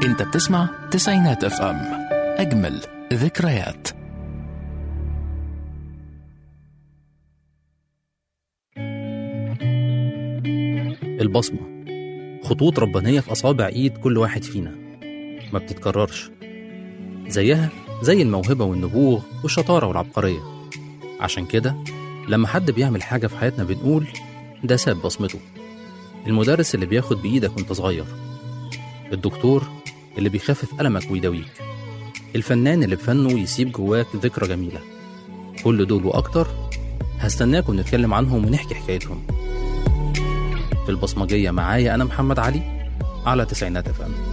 انت بتسمع تسعينات اف ام اجمل ذكريات البصمة خطوط ربانية في أصابع إيد كل واحد فينا ما بتتكررش زيها زي الموهبة والنبوغ والشطارة والعبقرية عشان كده لما حد بيعمل حاجة في حياتنا بنقول ده ساب بصمته المدرس اللي بياخد بإيدك وانت صغير الدكتور اللي بيخفف ألمك ويداويك الفنان اللي بفنه يسيب جواك ذكرى جميلة كل دول وأكتر هستناكم نتكلم عنهم ونحكي حكايتهم في البصمجية معايا أنا محمد علي على تسعينات اف ام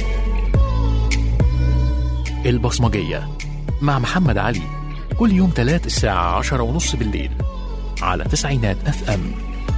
البصمجية مع محمد علي كل يوم تلات الساعة عشرة ونص بالليل على تسعينات اف ام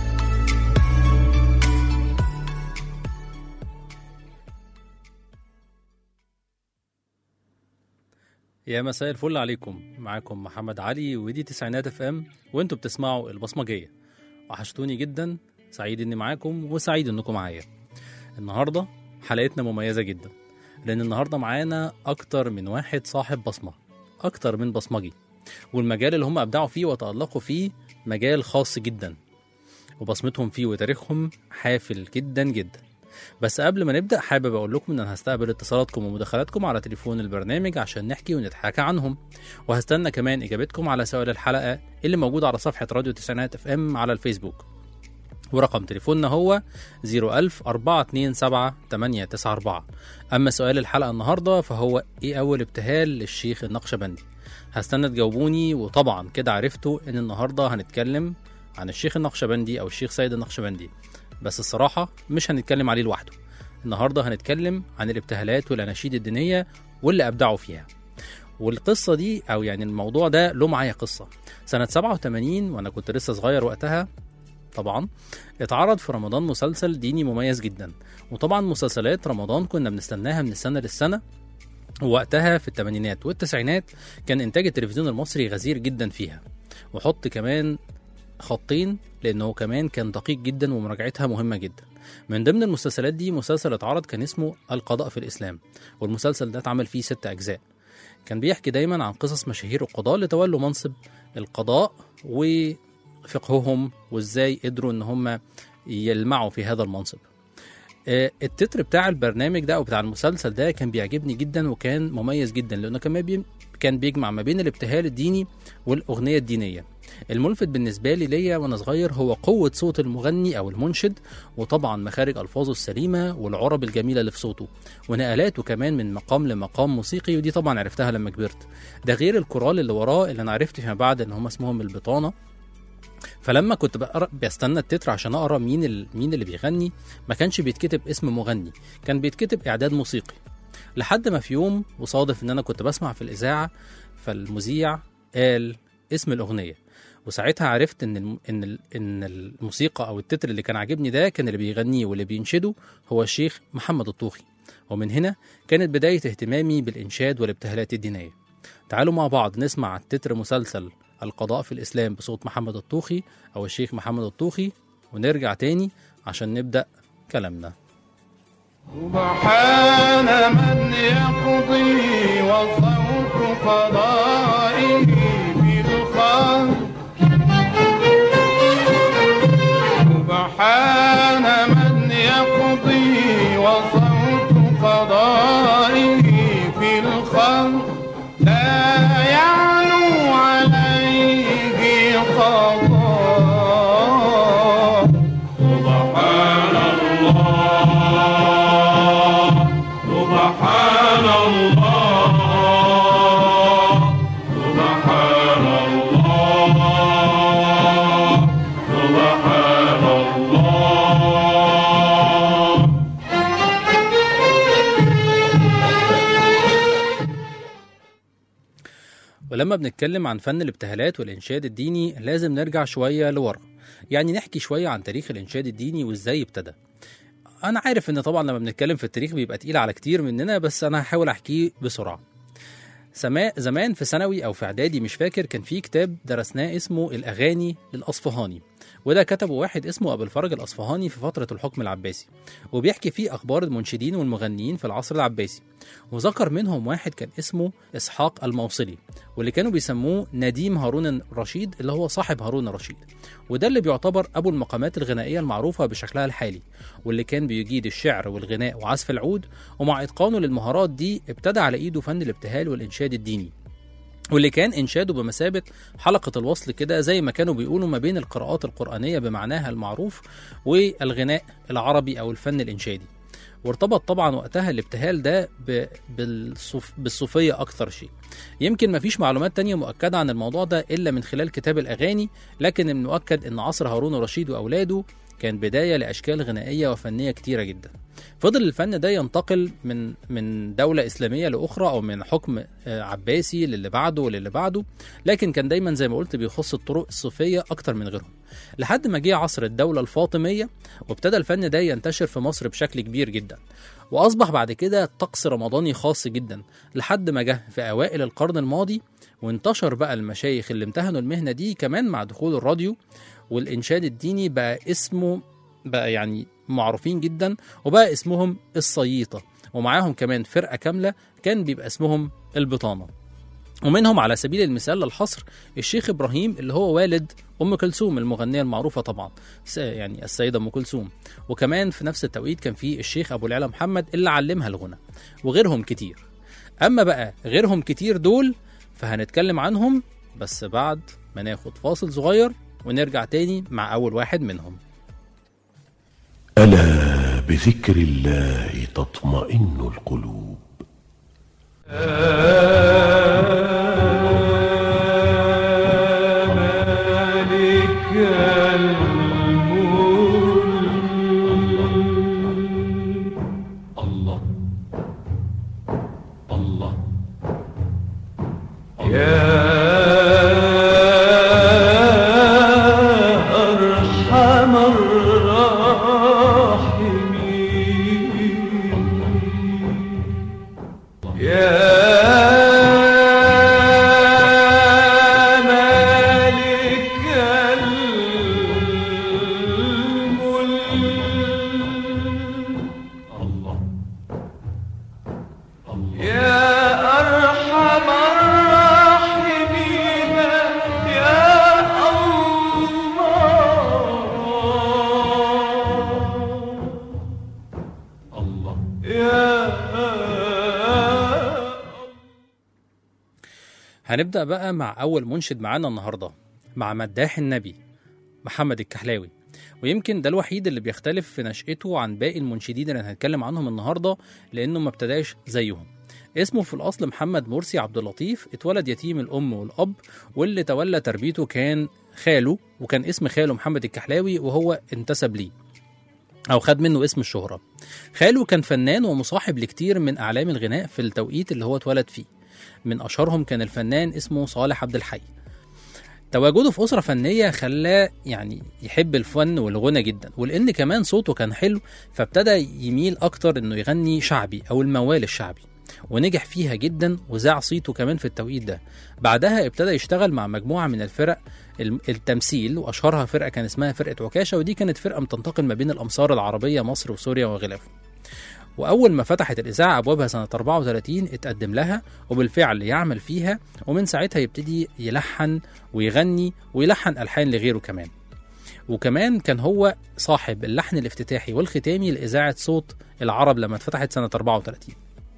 يا مساء الفل عليكم معاكم محمد علي ودي تسعينات اف ام وانتوا بتسمعوا البصمجية وحشتوني جدا سعيد اني معاكم وسعيد انكم معايا النهاردة حلقتنا مميزة جدا لان النهاردة معانا اكتر من واحد صاحب بصمة اكتر من بصمجي والمجال اللي هم ابدعوا فيه وتألقوا فيه مجال خاص جدا وبصمتهم فيه وتاريخهم حافل جدا جدا بس قبل ما نبدأ حابب أقول لكم إن أنا هستقبل اتصالاتكم ومداخلاتكم على تليفون البرنامج عشان نحكي ونتحاكى عنهم وهستنى كمان إجابتكم على سؤال الحلقة اللي موجود على صفحة راديو تسعينات اف ام على الفيسبوك ورقم تليفوننا هو 01000 427 894 أما سؤال الحلقة النهاردة فهو إيه أول ابتهال للشيخ النقشبندي هستنى تجاوبوني وطبعا كده عرفتوا إن النهاردة هنتكلم عن الشيخ النقشبندي أو الشيخ سيد النقشبندي بس الصراحة مش هنتكلم عليه لوحده النهاردة هنتكلم عن الابتهالات والأناشيد الدينية واللي أبدعوا فيها والقصة دي أو يعني الموضوع ده له معايا قصة سنة 87 وأنا كنت لسه صغير وقتها طبعا اتعرض في رمضان مسلسل ديني مميز جدا وطبعا مسلسلات رمضان كنا بنستناها من السنة للسنة ووقتها في الثمانينات والتسعينات كان إنتاج التلفزيون المصري غزير جدا فيها وحط كمان خطين لانه كمان كان دقيق جدا ومراجعتها مهمه جدا من ضمن المسلسلات دي مسلسل اتعرض كان اسمه القضاء في الاسلام والمسلسل ده اتعمل فيه ست اجزاء كان بيحكي دايما عن قصص مشاهير القضاء اللي تولوا منصب القضاء وفقههم وازاي قدروا ان هم يلمعوا في هذا المنصب آه، التتر بتاع البرنامج ده او بتاع المسلسل ده كان بيعجبني جدا وكان مميز جدا لانه كمان بي... كان بيجمع ما بين الابتهال الديني والاغنيه الدينيه الملفت بالنسبه لي ليا وانا صغير هو قوه صوت المغني او المنشد وطبعا مخارج الفاظه السليمه والعرب الجميله اللي في صوته ونقلاته كمان من مقام لمقام موسيقي ودي طبعا عرفتها لما كبرت ده غير الكورال اللي وراه اللي انا عرفت فيما بعد ان هم اسمهم البطانه فلما كنت بقرا بستنى التتر عشان اقرا مين ال... مين اللي بيغني ما كانش بيتكتب اسم مغني كان بيتكتب اعداد موسيقي لحد ما في يوم وصادف ان انا كنت بسمع في الاذاعه فالمذيع قال اسم الاغنيه وساعتها عرفت ان الم... ان ال... ان الموسيقى او التتر اللي كان عاجبني ده كان اللي بيغنيه واللي بينشده هو الشيخ محمد الطوخي ومن هنا كانت بدايه اهتمامي بالانشاد والابتهالات الدينيه تعالوا مع بعض نسمع تتر مسلسل القضاء في الإسلام بصوت محمد الطوخي أو الشيخ محمد الطوخي ونرجع تاني عشان نبدأ كلامنا سبحان من يقضي وصوت قضائه في الخلق سبحان من يقضي وصوت قضائه في الخلق لا يعلو عليه قضاء سبحان الله سبحان الله سبحان الله سبحان الله ولما بنتكلم عن فن الابتهالات والإنشاد الديني لازم نرجع شوية لورا يعني نحكي شوية عن تاريخ الإنشاد الديني وإزاي ابتدى أنا عارف إن طبعا لما بنتكلم في التاريخ بيبقى تقيل على كتير مننا بس أنا هحاول أحكيه بسرعة سما زمان في ثانوي او في اعدادي مش فاكر كان في كتاب درسناه اسمه الاغاني للاصفهاني وده كتبه واحد اسمه أبو الفرج الأصفهاني في فترة الحكم العباسي وبيحكي فيه أخبار المنشدين والمغنيين في العصر العباسي وذكر منهم واحد كان اسمه إسحاق الموصلي واللي كانوا بيسموه نديم هارون الرشيد اللي هو صاحب هارون الرشيد وده اللي بيعتبر أبو المقامات الغنائية المعروفة بشكلها الحالي واللي كان بيجيد الشعر والغناء وعزف العود ومع إتقانه للمهارات دي ابتدى على إيده فن الابتهال والإنشاد الديني واللي كان إنشاده بمثابة حلقة الوصل كده زي ما كانوا بيقولوا ما بين القراءات القرآنية بمعناها المعروف والغناء العربي أو الفن الإنشادي وارتبط طبعا وقتها الابتهال ده ب- بالصوف بالصوفية أكثر شيء يمكن مفيش معلومات تانية مؤكدة عن الموضوع ده إلا من خلال كتاب الأغاني لكن المؤكد أن عصر هارون الرشيد وأولاده كان بداية لأشكال غنائية وفنية كتيرة جدا فضل الفن ده ينتقل من من دولة إسلامية لأخرى أو من حكم آه، عباسي للي بعده وللي بعده لكن كان دايما زي ما قلت بيخص الطرق الصوفية أكتر من غيرهم لحد ما جه عصر الدولة الفاطمية وابتدى الفن ده ينتشر في مصر بشكل كبير جدا وأصبح بعد كده طقس رمضاني خاص جدا لحد ما جه في أوائل القرن الماضي وانتشر بقى المشايخ اللي امتهنوا المهنة دي كمان مع دخول الراديو والإنشاد الديني بقى اسمه بقى يعني معروفين جدا وبقى اسمهم الصييطة ومعاهم كمان فرقة كاملة كان بيبقى اسمهم البطانة ومنهم على سبيل المثال للحصر الشيخ إبراهيم اللي هو والد أم كلثوم المغنية المعروفة طبعا س- يعني السيدة أم كلثوم وكمان في نفس التوقيت كان في الشيخ أبو العلا محمد اللي علمها الغنى وغيرهم كتير أما بقى غيرهم كتير دول فهنتكلم عنهم بس بعد ما ناخد فاصل صغير ونرجع تاني مع أول واحد منهم ألا بذكر الله تطمئن القلوب مالك الملك الله الله يا أرحم الراحمين يا مالك الملك الله يا أرحم الراحمين يا الله الله يا هنبدأ بقى مع أول منشد معانا النهاردة مع مداح النبي محمد الكحلاوي ويمكن ده الوحيد اللي بيختلف في نشأته عن باقي المنشدين اللي هنتكلم عنهم النهاردة لأنه ما ابتداش زيهم اسمه في الأصل محمد مرسي عبد اللطيف اتولد يتيم الأم والأب واللي تولى تربيته كان خاله وكان اسم خاله محمد الكحلاوي وهو انتسب ليه أو خد منه اسم الشهرة خاله كان فنان ومصاحب لكتير من أعلام الغناء في التوقيت اللي هو اتولد فيه من أشهرهم كان الفنان اسمه صالح عبد الحي تواجده في أسرة فنية خلاه يعني يحب الفن والغنى جدا ولأن كمان صوته كان حلو فابتدى يميل أكتر إنه يغني شعبي أو الموال الشعبي ونجح فيها جدا وذاع صيته كمان في التوقيت ده بعدها ابتدى يشتغل مع مجموعة من الفرق الم- التمثيل وأشهرها فرقة كان اسمها فرقة عكاشة ودي كانت فرقة بتنتقل ما بين الأمصار العربية مصر وسوريا وغلافه وأول ما فتحت الإذاعة أبوابها سنة 34 اتقدم لها وبالفعل يعمل فيها ومن ساعتها يبتدي يلحن ويغني ويلحن ألحان لغيره كمان وكمان كان هو صاحب اللحن الافتتاحي والختامي لإذاعة صوت العرب لما اتفتحت سنة 34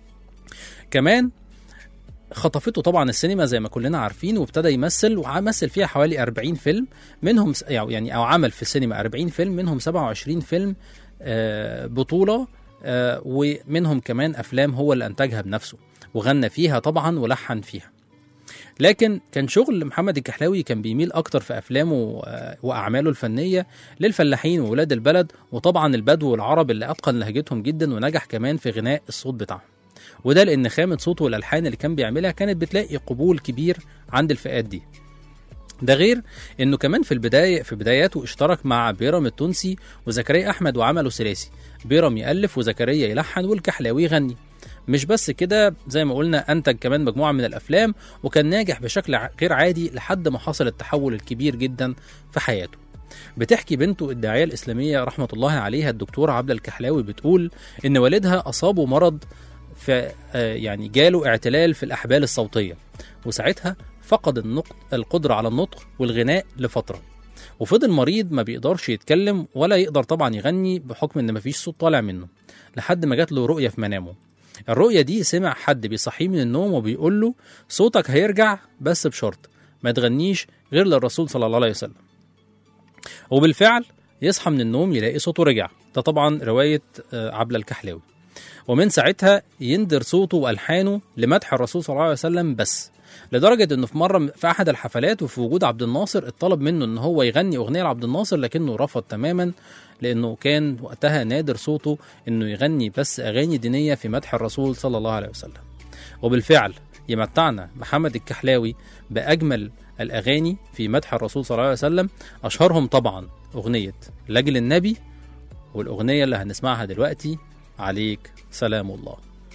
كمان خطفته طبعا السينما زي ما كلنا عارفين وابتدى يمثل ومثل فيها حوالي 40 فيلم منهم س- يعني او عمل في السينما 40 فيلم منهم 27 فيلم آه، بطولة آه، ومنهم كمان افلام هو اللي انتجها بنفسه وغنى فيها طبعا ولحن فيها لكن كان شغل محمد الكحلاوي كان بيميل اكتر في افلامه آه، واعماله الفنيه للفلاحين وولاد البلد وطبعا البدو والعرب اللي اتقن لهجتهم جدا ونجح كمان في غناء الصوت بتاعهم وده لان خامه صوته والالحان اللي كان بيعملها كانت بتلاقي قبول كبير عند الفئات دي ده غير انه كمان في البدايه في بداياته اشترك مع بيرم التونسي وزكريا احمد وعملوا ثلاثي بيرم يالف وزكريا يلحن والكحلاوي يغني مش بس كده زي ما قلنا انتج كمان مجموعه من الافلام وكان ناجح بشكل ع- غير عادي لحد ما حصل التحول الكبير جدا في حياته بتحكي بنته الداعية الإسلامية رحمة الله عليها الدكتورة عبلة الكحلاوي بتقول إن والدها أصابه مرض في آه، يعني جاله اعتلال في الأحبال الصوتية وساعتها فقد النطق القدرة على النطق والغناء لفترة وفضل مريض ما بيقدرش يتكلم ولا يقدر طبعا يغني بحكم ان مفيش صوت طالع منه لحد ما جات له رؤية في منامه الرؤية دي سمع حد بيصحيه من النوم وبيقول له صوتك هيرجع بس بشرط ما تغنيش غير للرسول صلى الله عليه وسلم وبالفعل يصحى من النوم يلاقي صوته رجع ده طبعا رواية آه، عبلة الكحلاوي ومن ساعتها يندر صوته والحانه لمدح الرسول صلى الله عليه وسلم بس لدرجه انه في مره في احد الحفلات وفي وجود عبد الناصر اتطلب منه ان هو يغني اغنيه لعبد الناصر لكنه رفض تماما لانه كان وقتها نادر صوته انه يغني بس اغاني دينيه في مدح الرسول صلى الله عليه وسلم وبالفعل يمتعنا محمد الكحلاوي باجمل الاغاني في مدح الرسول صلى الله عليه وسلم اشهرهم طبعا اغنيه لاجل النبي والاغنيه اللي هنسمعها دلوقتي عليك سلام الله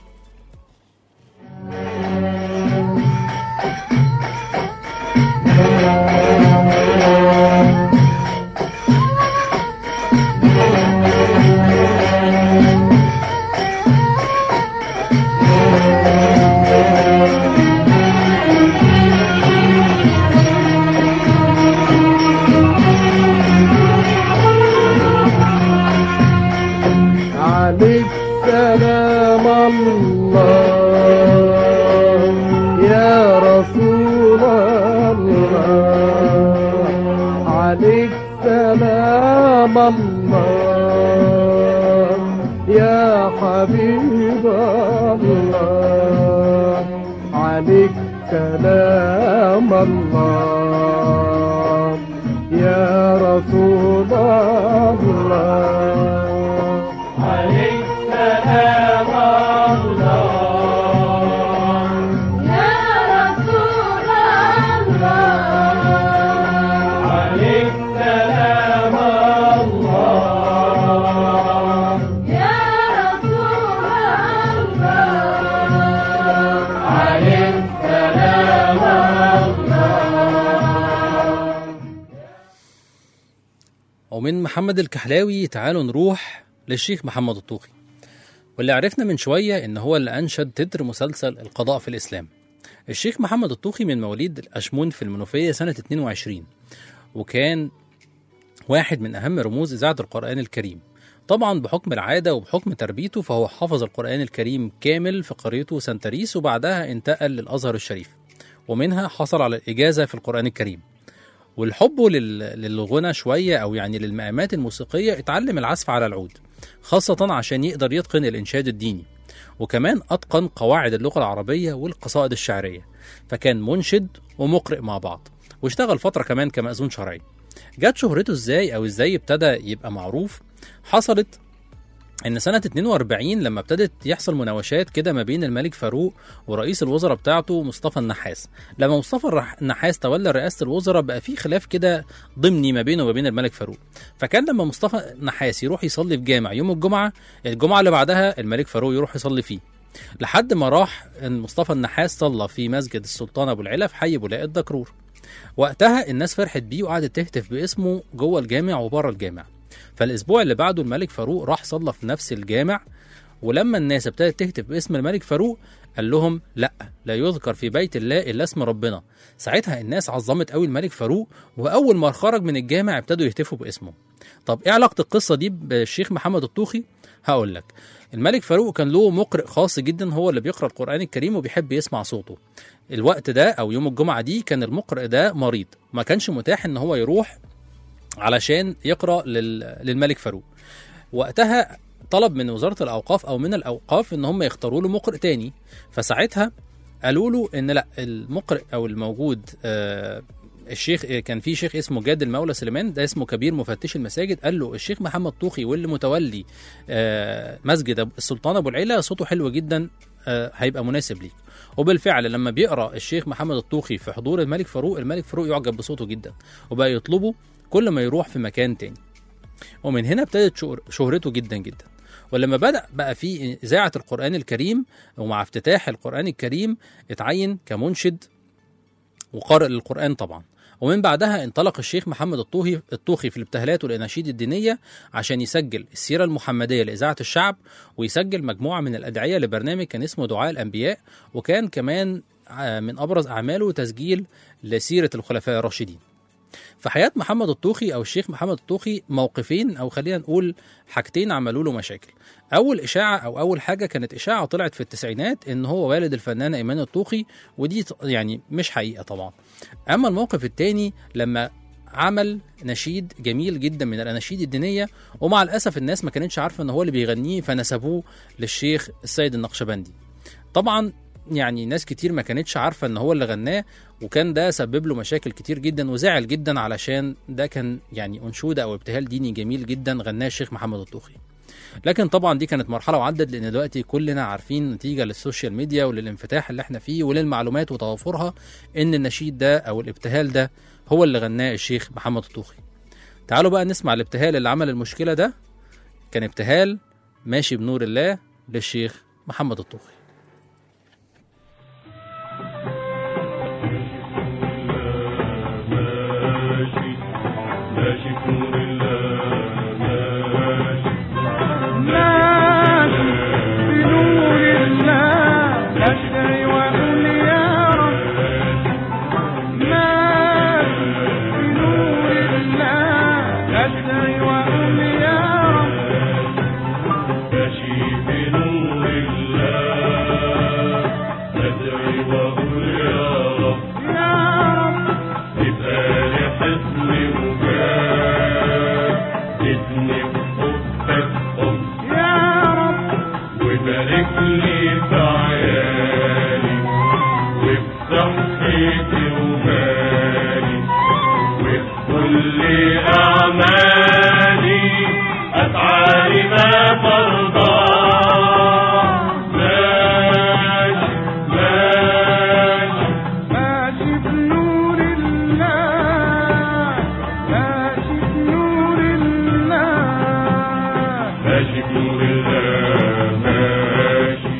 عليك سلام الله يا رسول الله عليك سلام الله يا حبيب الله عليك سلام الله يا رسول الله عليك سلام الله يا رسول الله عليك سلام الله يا رسول الله عليك سلام ومن محمد الكحلاوي تعالوا نروح للشيخ محمد الطوخي واللي عرفنا من شوية إن هو اللي أنشد تتر مسلسل القضاء في الإسلام الشيخ محمد الطوخي من مواليد الأشمون في المنوفية سنة 22 وكان واحد من أهم رموز إذاعة القرآن الكريم طبعا بحكم العادة وبحكم تربيته فهو حفظ القرآن الكريم كامل في قريته سنتريس وبعدها انتقل للأزهر الشريف ومنها حصل على الإجازة في القرآن الكريم والحب لل... للغنى شوية أو يعني للمقامات الموسيقية اتعلم العزف على العود خاصة عشان يقدر يتقن الإنشاد الديني وكمان أتقن قواعد اللغة العربية والقصائد الشعرية فكان منشد ومقرئ مع بعض واشتغل فترة كمان كمأذون شرعي جت شهرته ازاي او ازاي ابتدى يبقى معروف حصلت ان سنة 42 لما ابتدت يحصل مناوشات كده ما بين الملك فاروق ورئيس الوزراء بتاعته مصطفى النحاس لما مصطفى الرح- النحاس تولى رئاسة الوزراء بقى في خلاف كده ضمني ما بينه وما بين الملك فاروق فكان لما مصطفى النحاس يروح يصلي في جامع يوم الجمعة الجمعة اللي بعدها الملك فاروق يروح يصلي فيه لحد ما راح إن مصطفى النحاس صلى في مسجد السلطان ابو العلا في حي بولاء الدكرور وقتها الناس فرحت بيه وقعدت تهتف باسمه جوه الجامع وبره الجامع فالاسبوع اللي بعده الملك فاروق راح صلى في نفس الجامع ولما الناس ابتدت تهتف باسم الملك فاروق قال لهم لا لا يذكر في بيت الله الا اسم ربنا ساعتها الناس عظمت قوي الملك فاروق واول ما خرج من الجامع ابتدوا يهتفوا باسمه طب ايه علاقه القصه دي بالشيخ محمد الطوخي هقول لك الملك فاروق كان له مقرئ خاص جدا هو اللي بيقرا القران الكريم وبيحب يسمع صوته الوقت ده او يوم الجمعه دي كان المقرئ ده مريض ما كانش متاح ان هو يروح علشان يقرا لل- للملك فاروق وقتها طلب من وزاره الاوقاف او من الاوقاف ان هم يختاروا له مقرئ تاني فساعتها قالوا له ان لا المقرئ او الموجود آه الشيخ كان في شيخ اسمه جاد المولى سليمان ده اسمه كبير مفتش المساجد قال له الشيخ محمد طوخي واللي متولي آه مسجد أبو- السلطان ابو العلا صوته حلو جدا آه هيبقى مناسب ليك وبالفعل لما بيقرا الشيخ محمد الطوخي في حضور الملك فاروق الملك فاروق يعجب بصوته جدا وبقى يطلبه كل ما يروح في مكان تاني ومن هنا ابتدت شهر- شهرته جدا جدا ولما بدأ بقى في إذاعة القرآن الكريم ومع افتتاح القرآن الكريم اتعين كمنشد وقارئ للقرآن طبعا ومن بعدها انطلق الشيخ محمد الطوخي الطوخي في الابتهالات والاناشيد الدينيه عشان يسجل السيره المحمديه لاذاعه الشعب ويسجل مجموعه من الادعيه لبرنامج كان اسمه دعاء الانبياء وكان كمان آه، من ابرز اعماله تسجيل لسيره الخلفاء الراشدين. في حياه محمد الطوخي او الشيخ محمد الطوخي موقفين او خلينا نقول حاجتين عملوا له مشاكل. اول اشاعه او اول حاجه كانت اشاعه طلعت في التسعينات ان هو والد الفنانه ايمان الطوخي ودي ط- يعني مش حقيقه طبعا. اما الموقف الثاني لما عمل نشيد جميل جدا من الاناشيد الدينيه ومع الاسف الناس ما كانتش عارفه ان هو اللي بيغنيه فنسبوه للشيخ السيد النقشبندي. طبعا يعني ناس كتير ما كانتش عارفه ان هو اللي غناه وكان ده سبب له مشاكل كتير جدا وزعل جدا علشان ده كان يعني انشوده او ابتهال ديني جميل جدا غناه الشيخ محمد الطوخي. لكن طبعا دي كانت مرحله وعدت لان دلوقتي كلنا عارفين نتيجه للسوشيال ميديا وللانفتاح اللي احنا فيه وللمعلومات وتوافرها ان النشيد ده او الابتهال ده هو اللي غناه الشيخ محمد الطوخي. تعالوا بقى نسمع الابتهال اللي عمل المشكله ده كان ابتهال ماشي بنور الله للشيخ محمد الطوخي. ماشي ماشي في نور الله ماشي ماشي بنور الله أشتري وأقول يا رب ماشي بنور الله أشتري وأقول يا رب ماشي بنور الله أدعي وأقول يا رب يا رب تبقى لي حصن وجاه ادني بحبك حب يا رب وبارك لي في عيالي وفي صحتي ومالي وفي كل أعمالي أسعى لما ترضى ماشي ماشي ماشي بنور الله ماشي بنور الله ماشي بنور الله ماشي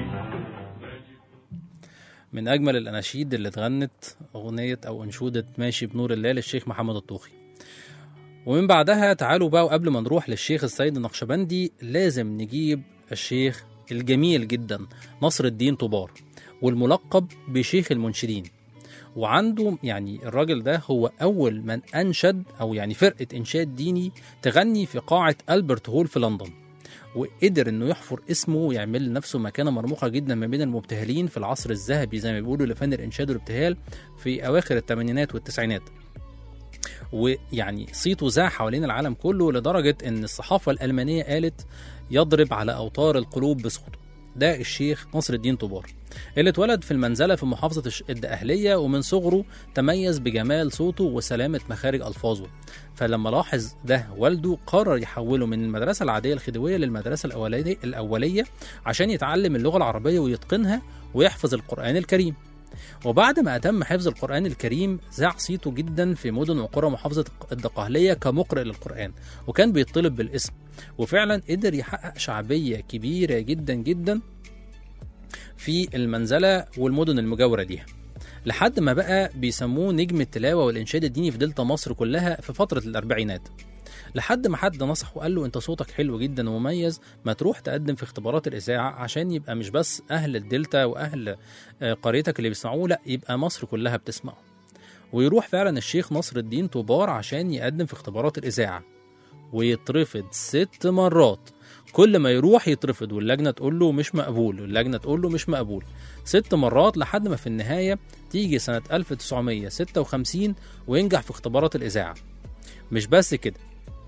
من اجمل الاناشيد اللي اتغنت اغنيه او انشوده ماشي بنور الله للشيخ محمد الطوخي ومن بعدها تعالوا بقى وقبل ما نروح للشيخ السيد النقشبندي لازم نجيب الشيخ الجميل جدا نصر الدين طوبار والملقب بشيخ المنشدين وعنده يعني الراجل ده هو اول من انشد او يعني فرقه انشاد ديني تغني في قاعه البرت هول في لندن وقدر انه يحفر اسمه ويعمل لنفسه مكانه مرموقه جدا ما بين المبتهلين في العصر الذهبي زي ما بيقولوا لفن الانشاد والابتهال في اواخر الثمانينات والتسعينات ويعني صيته ذاع حوالين العالم كله لدرجه ان الصحافه الالمانيه قالت يضرب على اوتار القلوب بصوته ده الشيخ نصر الدين طوبار اللي اتولد في المنزلة في محافظة الش- الدقهلية ومن صغره تميز بجمال صوته وسلامة مخارج ألفاظه فلما لاحظ ده والده قرر يحوله من المدرسة العادية الخديوية للمدرسة الأولية, الأولية عشان يتعلم اللغة العربية ويتقنها ويحفظ القرآن الكريم وبعد ما أتم حفظ القرآن الكريم ذاع صيته جدا في مدن وقرى محافظة الدقهلية كمقرئ للقرآن وكان بيطلب بالاسم وفعلا قدر يحقق شعبية كبيرة جدا جدا في المنزلة والمدن المجاورة ليها لحد ما بقى بيسموه نجم التلاوة والإنشاد الديني في دلتا مصر كلها في فترة الأربعينات لحد ما حد نصحه وقال له انت صوتك حلو جدا ومميز ما تروح تقدم في اختبارات الاذاعه عشان يبقى مش بس اهل الدلتا واهل آه، قريتك اللي بيسمعوه لا يبقى مصر كلها بتسمعه ويروح فعلا الشيخ نصر الدين طوبار عشان يقدم في اختبارات الاذاعه ويترفض ست مرات كل ما يروح يترفض واللجنه تقول له مش مقبول واللجنه تقول له مش مقبول ست مرات لحد ما في النهايه تيجي سنه 1956 وينجح في اختبارات الاذاعه مش بس كده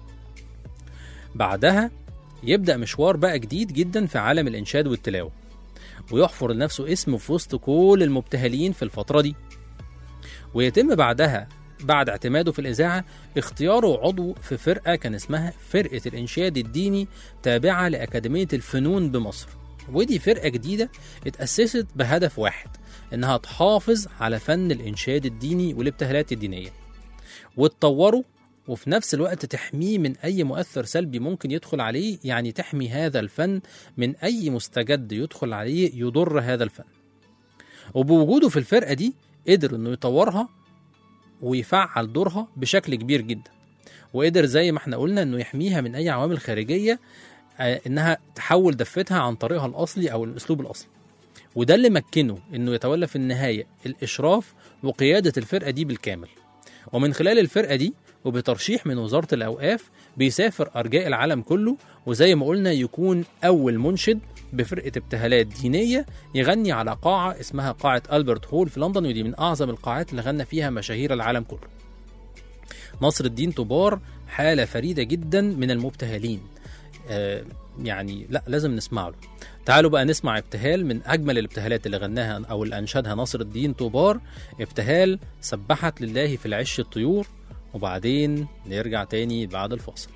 بعدها يبدأ مشوار بقى جديد جدا في عالم الإنشاد والتلاوة ويحفر لنفسه اسم في وسط كل المبتهلين في الفترة دي ويتم بعدها بعد اعتماده في الإذاعة اختياره عضو في فرقة كان اسمها فرقة الإنشاد الديني تابعة لأكاديمية الفنون بمصر ودي فرقة جديدة اتأسست بهدف واحد إنها تحافظ على فن الإنشاد الديني والابتهالات الدينية وتطوره وفي نفس الوقت تحميه من أي مؤثر سلبي ممكن يدخل عليه يعني تحمي هذا الفن من أي مستجد يدخل عليه يضر هذا الفن وبوجوده في الفرقة دي قدر إنه يطورها ويفعل دورها بشكل كبير جدا وقدر زي ما احنا قلنا انه يحميها من اي عوامل خارجيه آه، انها تحول دفتها عن طريقها الاصلي او الاسلوب الاصلي وده اللي مكنه انه يتولى في النهايه الاشراف وقياده الفرقه دي بالكامل ومن خلال الفرقه دي وبترشيح من وزاره الاوقاف بيسافر ارجاء العالم كله وزي ما قلنا يكون اول منشد بفرقه ابتهالات دينيه يغني على قاعه اسمها قاعه البرت هول في لندن ودي من اعظم القاعات اللي غنى فيها مشاهير العالم كله نصر الدين طبار حاله فريده جدا من المبتهلين آه يعني لا لازم نسمع له تعالوا بقى نسمع ابتهال من اجمل الابتهالات اللي غناها او اللي انشدها نصر الدين طوبار ابتهال سبحت لله في العش الطيور وبعدين نرجع تاني بعد الفاصل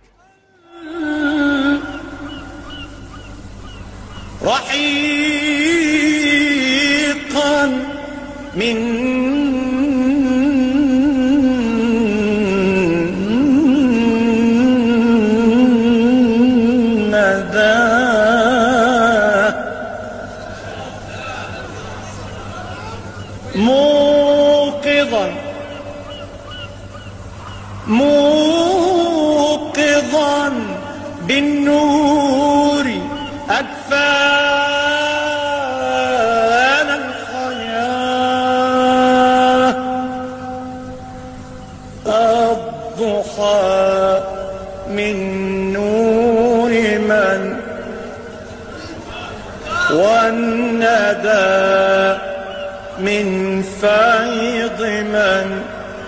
رحيقا من نداه موقظا موقظا بالنور أكفانا الحياة الضحى من نور من والندى من فيض من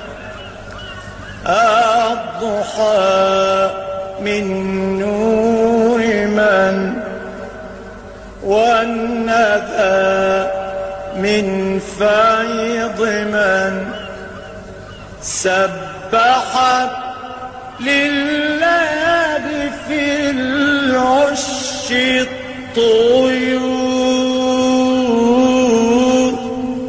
الضحى من نور من والندى من فيض من سبحت لله في العش الطيور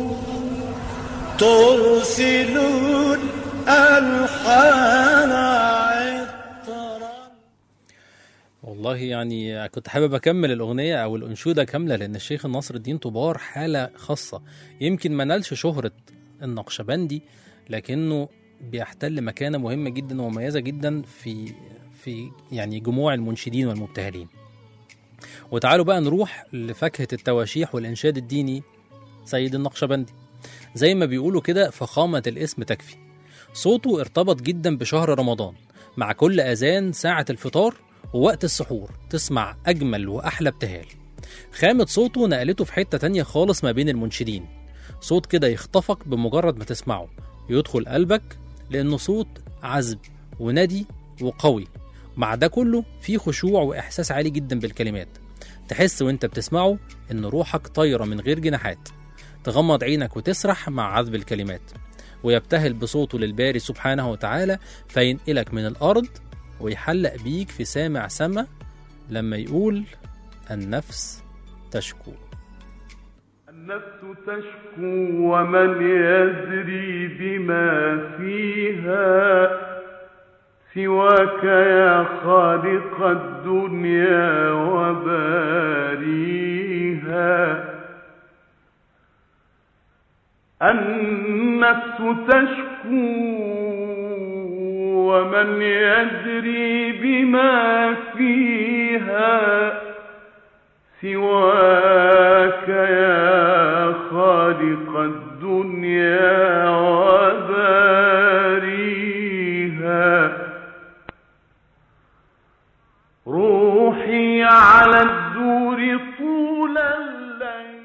ترسلون الحان عطرا والله يعني كنت حابب اكمل الاغنيه او الانشوده كامله لان الشيخ نصر الدين طوبار حاله خاصه يمكن ما نالش شهره النقشبندي لكنه بيحتل مكانه مهمه جدا ومميزه جدا في في يعني جموع المنشدين والمبتهلين وتعالوا بقى نروح لفاكهه التواشيح والانشاد الديني سيد النقشبندي زي ما بيقولوا كده فخامه الاسم تكفي صوته ارتبط جدا بشهر رمضان مع كل اذان ساعه الفطار ووقت السحور تسمع أجمل وأحلى ابتهال خامة صوته نقلته في حتة تانية خالص ما بين المنشدين صوت كده يخطفك بمجرد ما تسمعه يدخل قلبك لأنه صوت عذب وندي وقوي مع ده كله فيه خشوع وإحساس عالي جدا بالكلمات تحس وانت بتسمعه إن روحك طايرة من غير جناحات تغمض عينك وتسرح مع عذب الكلمات ويبتهل بصوته للباري سبحانه وتعالى فينقلك من الأرض ويحلق بيك في سامع سما لما يقول النفس تشكو النفس تشكو ومن يدري بما فيها سواك يا خالق الدنيا وباريها النفس تشكو ومن يدري بما فيها سواك يا خالق الدنيا وباريها روحي على الدور طول الليل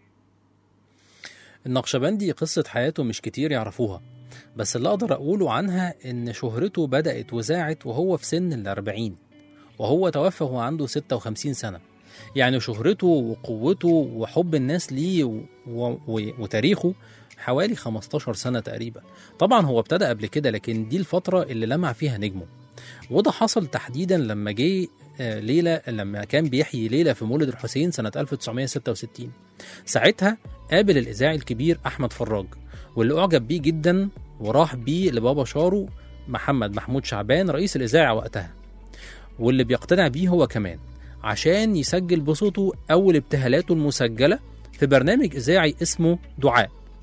النقشبندي قصة حياته مش كتير يعرفوها بس اللي أقدر أقوله عنها إن شهرته بدأت وزاعت وهو في سن الأربعين وهو توفى وهو عنده 56 سنة يعني شهرته وقوته وحب الناس ليه و... و... وتاريخه حوالي 15 سنة تقريبا طبعا هو ابتدى قبل كده لكن دي الفترة اللي لمع فيها نجمه وده حصل تحديدا لما جه آه، ليلة لما كان بيحيي ليلة في مولد الحسين سنة 1966 ساعتها قابل الإذاعي الكبير أحمد فراج واللي أعجب بيه جدا وراح بيه لبابا شارو محمد محمود شعبان رئيس الإذاعة وقتها واللي بيقتنع بيه هو كمان عشان يسجل بصوته أول ابتهالاته المسجلة في برنامج إذاعي اسمه دعاء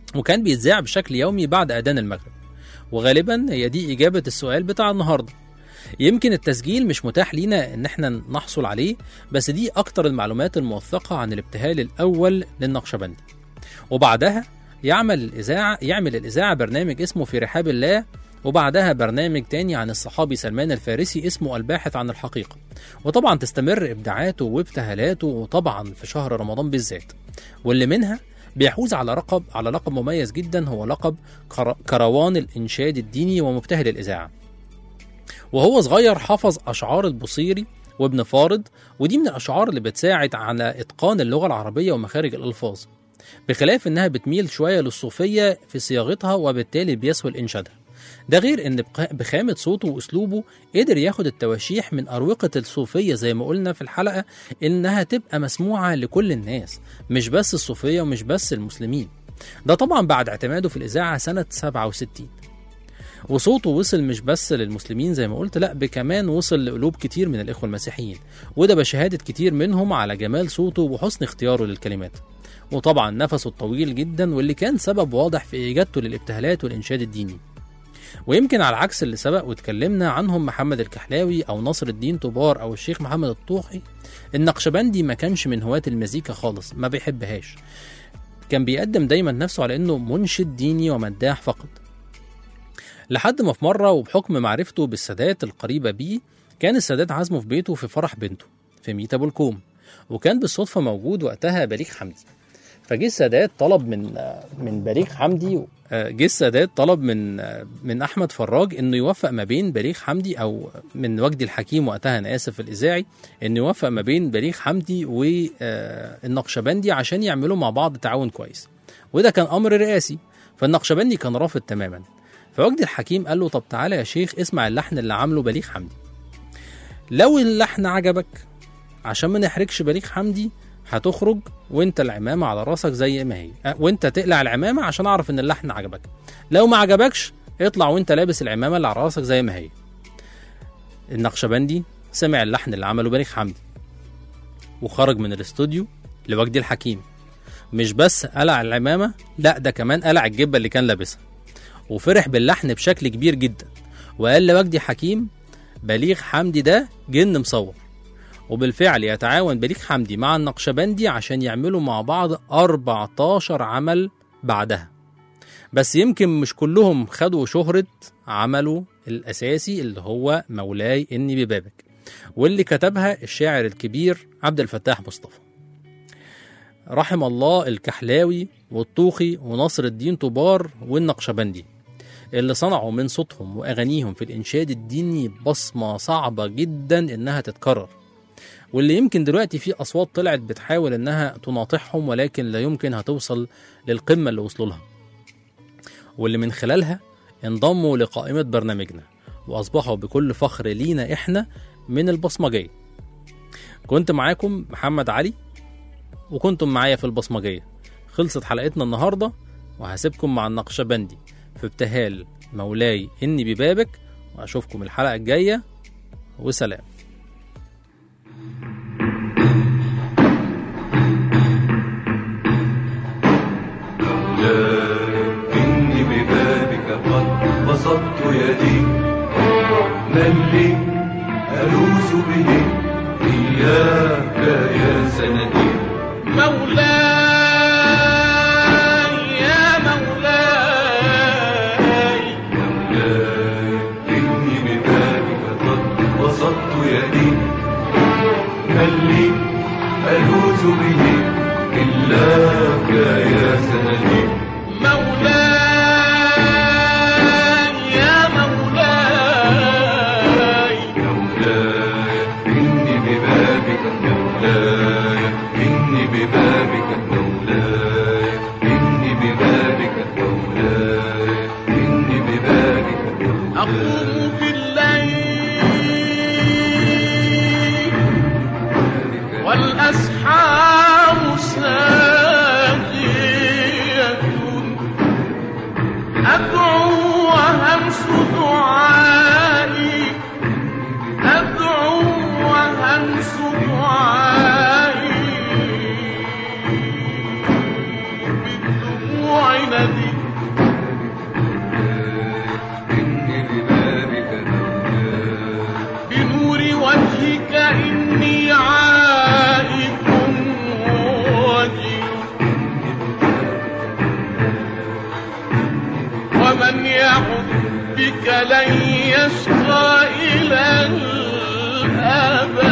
وكان بيتذاع بشكل يومي بعد أذان المغرب وغالبا هي دي إجابة السؤال بتاع النهاردة يمكن التسجيل مش متاح لينا ان احنا نحصل عليه بس دي اكتر المعلومات الموثقة عن الابتهال الاول للنقشبندي وبعدها يعمل الإذاعة يعمل الإذاعة برنامج اسمه في رحاب الله وبعدها برنامج تاني عن الصحابي سلمان الفارسي اسمه الباحث عن الحقيقة وطبعا تستمر إبداعاته وابتهالاته وطبعا في شهر رمضان بالذات واللي منها بيحوز على لقب على لقب مميز جدا هو لقب كر- كروان الإنشاد الديني ومبتهل الإذاعة وهو صغير حفظ أشعار البصيري وابن فارض ودي من الأشعار اللي بتساعد على إتقان اللغة العربية ومخارج الألفاظ بخلاف إنها بتميل شوية للصوفية في صياغتها وبالتالي بيسهل إنشادها ده غير إن بق- بخامة صوته وأسلوبه قدر ياخد التواشيح من أروقة الصوفية زي ما قلنا في الحلقة إنها تبقى مسموعة لكل الناس مش بس الصوفية ومش بس المسلمين ده طبعا بعد اعتماده في الإذاعة سنة 67 وصوته وصل مش بس للمسلمين زي ما قلت لا بكمان وصل لقلوب كتير من الإخوة المسيحيين وده بشهادة كتير منهم على جمال صوته وحسن اختياره للكلمات وطبعا نفسه الطويل جدا واللي كان سبب واضح في إجادته للابتهالات والإنشاد الديني ويمكن على عكس اللي سبق واتكلمنا عنهم محمد الكحلاوي أو نصر الدين طبار أو الشيخ محمد الطوحي النقشبندي ما كانش من هواة المزيكا خالص ما بيحبهاش كان بيقدم دايما نفسه على انه منشد ديني ومداح فقط لحد ما في مرة وبحكم معرفته بالسادات القريبة بيه كان السادات عازمه في بيته في فرح بنته في ميت أبو الكوم وكان بالصدفة موجود وقتها بليغ حمدي فجه السادات طلب من من بليغ حمدي آه، جه السادات طلب من آه، من احمد فراج انه يوفق ما بين بليغ حمدي او من وجدي الحكيم وقتها انا اسف الاذاعي انه يوفق ما بين بليغ حمدي والنقشبندي عشان يعملوا مع بعض تعاون كويس وده كان امر رئاسي فالنقشبندي كان رافض تماما فوجدي الحكيم قال له طب تعالى يا شيخ اسمع اللحن اللي عامله بليغ حمدي لو اللحن عجبك عشان ما نحرجش بليغ حمدي هتخرج وانت العمامة على راسك زي ما هي أه، وانت تقلع العمامة عشان اعرف ان اللحن عجبك لو ما عجبكش اطلع وانت لابس العمامة اللي على راسك زي ما هي النقشبندي سمع اللحن اللي عمله بليغ حمدي وخرج من الاستوديو لوجدي الحكيم مش بس قلع العمامة لا ده كمان قلع الجبة اللي كان لابسها وفرح باللحن بشكل كبير جدا وقال لوجدي حكيم بليغ حمدي ده جن مصور وبالفعل يتعاون بليغ حمدي مع النقشبندي عشان يعملوا مع بعض 14 عمل بعدها بس يمكن مش كلهم خدوا شهرة عمله الأساسي اللي هو مولاي إني ببابك واللي كتبها الشاعر الكبير عبد الفتاح مصطفى رحم الله الكحلاوي والطوخي ونصر الدين طبار والنقشبندي اللي صنعوا من صوتهم وأغانيهم في الإنشاد الديني بصمة صعبة جدا إنها تتكرر واللي يمكن دلوقتي في أصوات طلعت بتحاول إنها تناطحهم ولكن لا يمكن هتوصل للقمة اللي وصلوا لها واللي من خلالها انضموا لقائمة برنامجنا وأصبحوا بكل فخر لينا إحنا من البصمجية كنت معاكم محمد علي وكنتم معايا في البصمجية خلصت حلقتنا النهاردة وهسيبكم مع النقشبندي في ابتهال مولاي إني ببابك وأشوفكم الحلقة الجاية وسلام إني ببابك قد بسطت يدي من لي ألوذ به إياك يا سندي مولاي يا مولاي مولاي إني ببابك قد بسطت يدي من لي ألوذ به إلاك يا سندي مولاي يا مولاي مولاي إني ببابك مولاي إني ببابك مولاي إني ببابك مولاي إني ببابك مولاي أقوم في الليل والأسحار إني عائد وجل ومن يعد بك لن يشقى إلى الأبد